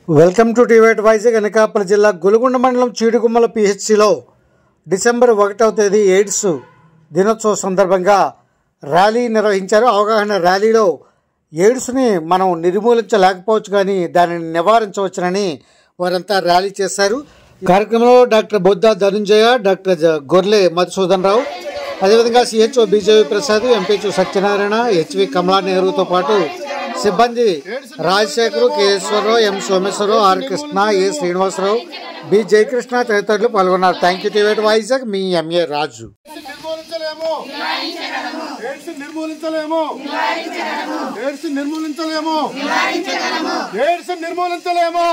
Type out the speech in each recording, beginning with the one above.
welcome to టీవేట్ వైజాగ్ అనకాపల్లి జిల్లా గొలుగొండ మండలం చీడుగుమ్మల పిహెచ్సిలో డిసెంబర్ ఒకటవ తేదీ ఎయిడ్స్ దినోత్సవం సందర్భంగా ర్యాలీ నిర్వహించారు అవగాహన ర్యాలీలో ఎయిడ్స్ని మనం నిర్మూలించలేకపోవచ్చు కానీ దానిని నివారించవచ్చునని వారంతా ర్యాలీ చేశారు కార్యక్రమంలో డాక్టర్ బొద్ద ధనుంజయ డాక్టర్ జ- గొర్లె మధుసూదన్ రావు అదేవిధంగా సిహెచ్ఓ బీజేపీ ప్రసాద్ ఎంపీచు సత్యనారాయణ హెచ్వి కమలా నెహ్రూతో పాటు సిబ్బంది Rajasekhar Keshwararao M Someswararao R Krishna A Srinivasarao B Jayakrishna తదితరులు పాల్గొన్నారు థ్యాంక్ యూ టీవేట్ వైజాగ్ మీ ఎంఏ రాజు నిర్మూలించలేము ఎయిడ్స్ నిర్మూలించలేము ఎయిడ్స్ నిర్మూలించలేము ఎయిడ్స్ నిర్మూలించలేము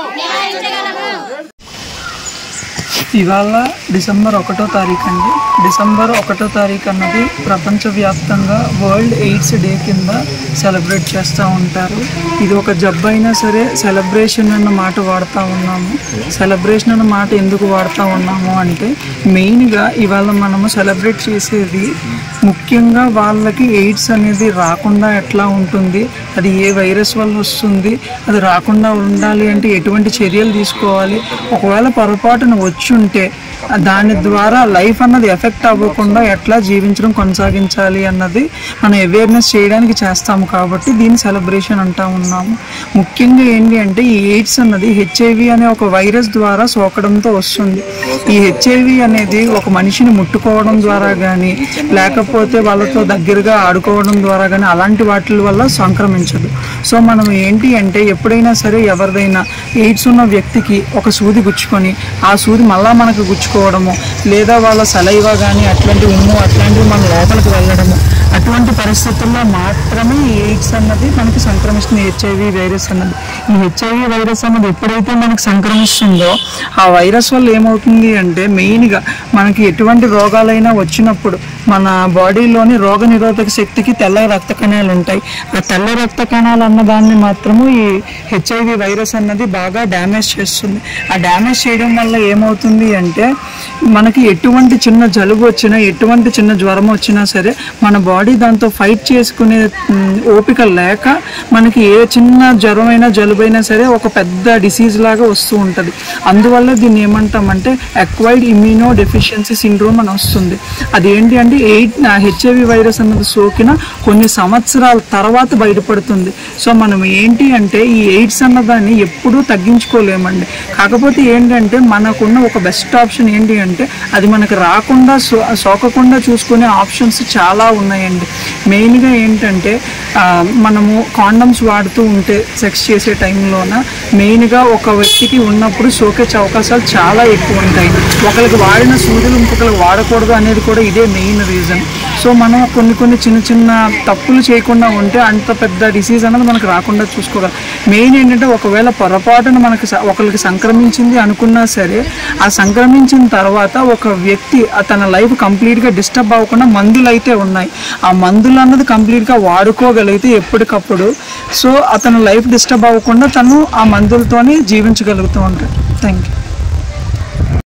ఇవాళ డిసెంబర్ ఒకటో తారీఖు అండి డిసెంబర్ ఒకటో తారీఖు అన్నది ప్రపంచవ్యాప్తంగా వరల్డ్ ఎయిడ్స్ డే కింద సెలబ్రేట్ చేస్తూ ఉంటారు ఇది ఒక జబ్బు అయినా సరే సెలబ్రేషన్ అన్న మాట వాడుతూ ఉన్నాము సెలబ్రేషన్ అన్న మాట ఎందుకు వాడుతూ ఉన్నాము అంటే మెయిన్గా ఇవాళ మనము సెలబ్రేట్ చేసేది ముఖ్యంగా వాళ్ళకి ఎయిడ్స్ అనేది రాకుండా ఎట్లా ఉంటుంది అది ఏ వైరస్ వల్ల వస్తుంది అది రాకుండా ఉండాలి అంటే ఎటువంటి చర్యలు తీసుకోవాలి ఒకవేళ పొరపాటున వచ్చి ఉంటే దాని ద్వారా లైఫ్ అన్నది ఎఫెక్ట్ అవ్వకుండా ఎట్లా జీవించడం కొనసాగించాలి అన్నది మనం అవేర్నెస్ చేయడానికి చేస్తాము కాబట్టి దీన్ని సెలబ్రేషన్ అంటా ఉన్నాము ముఖ్యంగా ఏంటి అంటే ఈ ఎయిడ్స్ అన్నది హెచ్ఐవి అనే ఒక వైరస్ ద్వారా సోకడంతో వస్తుంది ఈ హెచ్ఐవి అనేది ఒక మనిషిని ముట్టుకోవడం ద్వారా కానీ లేకపోతే వాళ్ళతో దగ్గరగా ఆడుకోవడం ద్వారా కానీ అలాంటి వాటి వల్ల సంక్రమించదు సో మనం ఏంటి అంటే ఎప్పుడైనా సరే ఎవరిదైనా ఎయిడ్స్ ఉన్న వ్యక్తికి ఒక సూది గుచ్చుకొని ఆ సూది మళ్ళా మనకు గుచ్చుకోవడము లేదా వాళ్ళ సలైవా కానీ అట్లాంటి ఉమ్ము అట్లాంటివి మన లోపలికి వెళ్ళడము అటువంటి పరిస్థితుల్లో మాత్రమే ఈ ఎయిడ్స్ అన్నది మనకి సంక్రమిస్తుంది హెచ్ఐవి వైరస్ అన్నది ఈ హెచ్ఐవి వైరస్ అన్నది ఎప్పుడైతే మనకి సంక్రమిస్తుందో ఆ వైరస్ వల్ల ఏమవుతుంది అంటే మెయిన్గా మనకి ఎటువంటి రోగాలైనా వచ్చినప్పుడు మన బాడీలోని రోగ నిరోధక శక్తికి తెల్ల రక్త కణాలు ఉంటాయి ఆ తెల్ల రక్త కణాలు అన్న దాన్ని మాత్రము ఈ హెచ్ఐవి వైరస్ అన్నది బాగా డ్యామేజ్ చేస్తుంది ఆ డ్యామేజ్ చేయడం వల్ల ఏమవుతుంది అంటే మనకి ఎటువంటి చిన్న జలుబు వచ్చినా ఎటువంటి చిన్న జ్వరం వచ్చినా సరే మన బాడీ దాంతో ఫైట్ చేసుకునే మ్, ఓపిక లేక మనకి ఏ చిన్న జ్వరమైనా జలుబైనా సరే ఒక పెద్ద డిసీజ్ లాగా వస్తూ ఉంటుంది అందువల్ల దీన్ని ఏమంటామంటే అక్వైర్డ్ ఇమ్యూనో డెఫిషియన్సీ సిండ్రోమ్ అని వస్తుంది అది ఏంటి అంటే ఎయిట్ హెచ్ఐవి వైరస్ అన్నది సోకిన కొన్ని సంవత్సరాల తర్వాత బయటపడుతుంది సో మనం ఏంటి అంటే ఈ ఎయిడ్స్ అన్నదాన్ని ఎప్పుడూ తగ్గించుకోలేమండి కాకపోతే ఏంటంటే మనకున్న ఒక బెస్ట్ ఆప్షన్ ఏంటి అంటే అది మనకు రాకుండా సో సోకకుండా చూసుకునే ఆప్షన్స్ చాలా ఉన్నాయండి మెయిన్గా ఏంటంటే ఆ, మనము కాండమ్స్ వాడుతూ ఉంటే సెక్స్ చేసే టైంలోన మెయిన్గా ఒక వ్యక్తికి ఉన్నప్పుడు సోకే అవకాశాలు చాలా ఎక్కువ ఉంటాయి ఒకరికి వాడిన సూదులు ఇంకొకరికి వాడకూడదు అనేది కూడా ఇదే మెయిన్ రీజన్ సో మనం కొన్ని కొన్ని చిన్న చిన్న తప్పులు చేయకుండా ఉంటే అంత పెద్ద డిసీజ్ అనేది మనకు రాకుండా చూసుకోగలం మెయిన్ ఏంటంటే ఒకవేళ పొరపాటున మనకి స- ఒకరికి సంక్రమించింది అనుకున్నా సరే ఆ సంక్రమించిన తర్వాత ఒక వ్యక్తి ఆ తన లైఫ్ కంప్లీట్గా డిస్టర్బ్ అవ్వకుండా మందులు అయితే ఉన్నాయి ఆ మందులు అన్నది కంప్లీట్గా వాడుకోగలిగితే ఎప్పటికప్పుడు సో అతను లైఫ్ డిస్టర్బ్ అవ్వకుండా తను ఆ మందులతోనే జీవించగలుగుతూ ఉంటాడు థ్యాంక్ యూ